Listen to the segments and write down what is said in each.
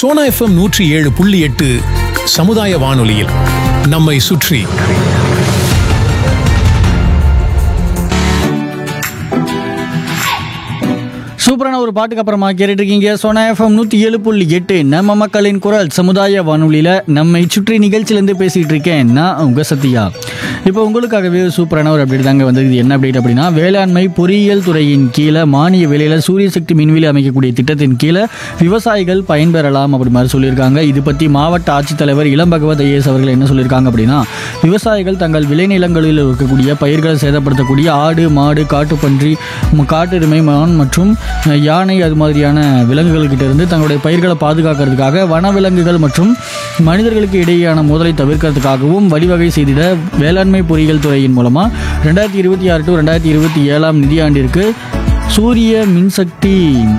Sona FM நூற்றி ஏழு புள்ளி எட்டு சமுதாய வானொலியில் நம்மை சுற்றி சூப்பரான ஒரு பாட்டுக்கு அப்புறமா கேட்டுட்டு இருக்கீங்க சோனா எஃப்எம் நூற்றி ஏழு புள்ளி எட்டு நம்ம மக்களின் குரல் சமுதாய வானொலியில் நம்மை சுற்றி நிகழ்ச்சியிலேருந்து பேசிகிட்டு இருக்கேன் நான் உங்கள் சத்யா இப்போ உங்களுக்காகவே சூப்பரான ஒரு அப்டேட் தாங்க வந்தது இது என்ன அப்டேட் அப்படின்னா வேளாண்மை பொறியியல் துறையின் கீழே மானிய விலையில் சூரிய சக்தி மின்வெளி அமைக்கக்கூடிய திட்டத்தின் கீழே விவசாயிகள் பயன்பெறலாம் அப்படி மாதிரி சொல்லியிருக்காங்க இது பற்றி மாவட்ட ஆட்சித்தலைவர் இளம் பகவத் ஐஏஎஸ் அவர்கள் என்ன சொல்லியிருக்காங்க அப்படின்னா விவசாயிகள் தங்கள் விளைநிலங்களில் இருக்கக்கூடிய பயிர்களை சேதப்படுத்தக்கூடிய ஆடு மாடு காட்டுப்பன்றி ம- காட்டெருமை மான் மற்றும் அஹ், யானை அது மாதிரியான விலங்குகள்கிட்ட இருந்து தங்களுடைய பயிர்களை பாதுகாக்கிறதுக்காக வனவிலங்குகள் மற்றும் மனிதர்களுக்கு இடையேயான மோதலை தவிர்க்கிறதுக்காகவும் வழிவகை செய்திட வேளாண்மை பொறியியல் துறையின் மூலமாக ரெண்டாயிரத்தி இருபத்தி ஆறு டு ரெண்டாயிரத்தி இருபத்தி ஏழாம் நிதியாண்டிற்கு சூரிய மின்சக்தி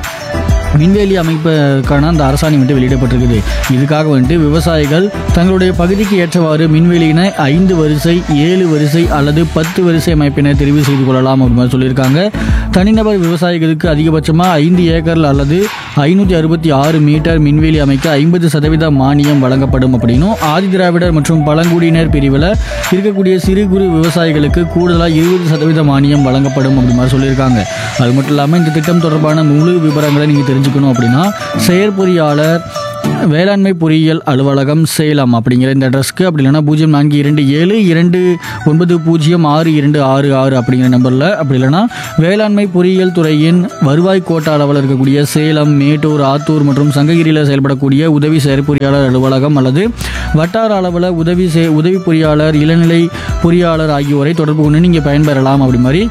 மின்வேலி அமைப்பதற்கான அந்த அரசாணை வந்துட்டு வெளியிடப்பட்டிருக்குது இதுக்காக வந்துட்டு விவசாயிகள் தங்களுடைய பகுதிக்கு ஏற்றவாறு மின்வேலியினை ஐந்து வரிசை ஏழு வரிசை அல்லது பத்து வரிசை அமைப்பினை தெரிவு செய்து கொள்ளலாம் அப்படி மாதிரி சொல்லியிருக்காங்க தனிநபர் விவசாயிகளுக்கு அதிகபட்சமாக ஐந்து ஏக்கர் அல்லது ஐநூற்றி அறுபத்தி ஆறு மீட்டர் மின்வேலி அமைக்க ஐம்பது சதவீத மானியம் வழங்கப்படும் அப்படின்னும் ஆதிதிராவிடர் மற்றும் பழங்குடியினர் பிரிவில் இருக்கக்கூடிய சிறு குறு விவசாயிகளுக்கு கூடுதலாக இருபது சதவீத மானியம் வழங்கப்படும் அப்படி மாதிரி சொல்லியிருக்காங்க அது மட்டும் இல்லாமல் இந்த திட்டம் தொடர்பான முழு விவரங்களை நீங்கள் தெரிஞ்சுக்கணும் அப்படின்னா செயற்பொறியாளர் வேளாண்மை பொறியியல் அலுவலகம் சேலம் அப்படிங்கிற இந்த அட்ரஸ்க்கு அப்படி இல்லைன்னா பூஜ்ஜியம் நான்கு இரண்டு ஏழு இரண்டு ஒன்பது பூஜ்ஜியம் ஆறு இரண்டு ஆறு ஆறு அப்படிங்கிற நம்பரில் அப்படி இல்லைன்னா வேளாண்மை பொறியியல் துறையின் வருவாய் கோட்ட அளவில் இருக்கக்கூடிய சேலம் மேட்டூர் ஆத்தூர் மற்றும் சங்ககிரியில் செயல்படக்கூடிய உதவி செயற்பொறியாளர் அலுவலகம் அல்லது வட்டார அளவில் உதவி செ உதவி பொறியாளர் இளநிலை பொறியாளர் ஆகியோரை தொடர்பு கொண்டு நீங்கள் பயன்பெறலாம் அப்படி மாதிரி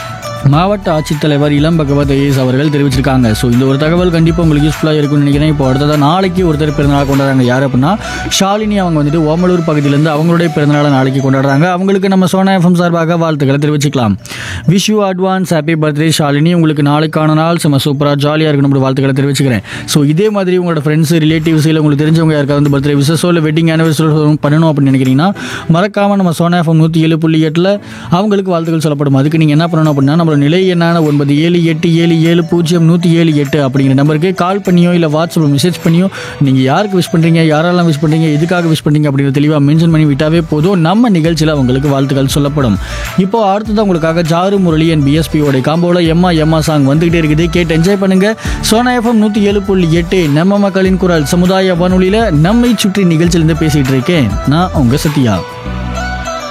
மாவட்ட ஆட்சித்தலைவர் இளம் பகவத் ஐஏஎஸ் அவர்கள் தெரிவிச்சிருக்காங்க ஸோ இந்த ஒரு தகவல் கண்டிப்பாக உங்களுக்கு யூஸ்ஃபுல்லாக இருக்கும்னு நினைக்கிறேன் இப்போ அடுத்ததாக நாளைக்கு ஒருத்தர் பிறந்தநாள் கொண்டாடுறாங்க யார் அப்படின்னா ஷாலினி அவங்க வந்துட்டு ஓமலூர் பகுதியிலேருந்து அவங்களுடைய பிறந்தநாளை நாளைக்கு கொண்டாடுறாங்க அவங்களுக்கு நம்ம சோனா எஃப்எம் சார்பாக வாழ்த்துக்களை தெரிவிச்சுக்கலாம் wish you advance happy birthday Shalini உங்களுக்கு நாளைக்கான நாள் செம்ம சூப்பராக ஜாலியாக இருக்கணும் அப்படி வாழ்த்துக்களை தெரிவிச்சுக்கிறேன் ஸோ இதே மாதிரி உங்களோட ஃப்ரெண்ட்ஸ் ரிலேட்டிவ்ஸ் இல்லை உங்களுக்கு தெரிஞ்சவங்க யாருக்காவது வந்து பர்த்டே விசஸோ இல்லை வெட்டிங் ஆனிவர்சரி பண்ணணும் அப்படின்னு நினைக்கிறீங்கன்னா மறக்காமல் நம்ம சோனா எஃப்எம் நூற்றி ஏழு புள்ளி எட்டில் அவங்களுக்கு வாழ்த்துக்கள் சொல்லப்படும் அதுக்கு நீங்கள் என்ன பண்ணணும் அப்படின்னா நம்மளோட நிலை எண்ணான ஒன்பது ஏழு எட்டு ஏழு ஏழு பூஜ்ஜியம் நூற்றி ஏழு எட்டு அப்படிங்கிற நம்பருக்கு கால் பண்ணியோ இல்லை வாட்ஸ்அப்பில் மெசேஜ் பண்ணியோ நீங்கள் யாருக்கு விஷ் பண்ணுறீங்க யாரெல்லாம் விஷ் பண்ணுறீங்க எதுக்காக விஷ் பண்ணுறீங்க அப்படிங்கிற தெளிவாக மென்ஷன் பண்ணி விட்டாவே போதும் நம்ம நிகழ்ச்சியில் உங்களுக்கு வாழ்த்துக்கள் சொல்லப்படும் இப்போ அடுத்தது உங்களுக்காக ஜாரு முரளி அண்ட் பிஎஸ்பியோட காம்போவில் எம்மா எம்மா சாங் வந்துகிட்டே இருக்குது கேட்டு என்ஜாய் பண்ணுங்க சோனா எஃப்எம் நூற்றி ஏழு புள்ளி எட்டு நம்ம மக்களின் குரல் சமுதாய வானொலியில் நம்மை சுற்றி நிகழ்ச்சியிலேருந்து பேசிகிட்டு இருக்கேன் நான் உங்கள் சத்யா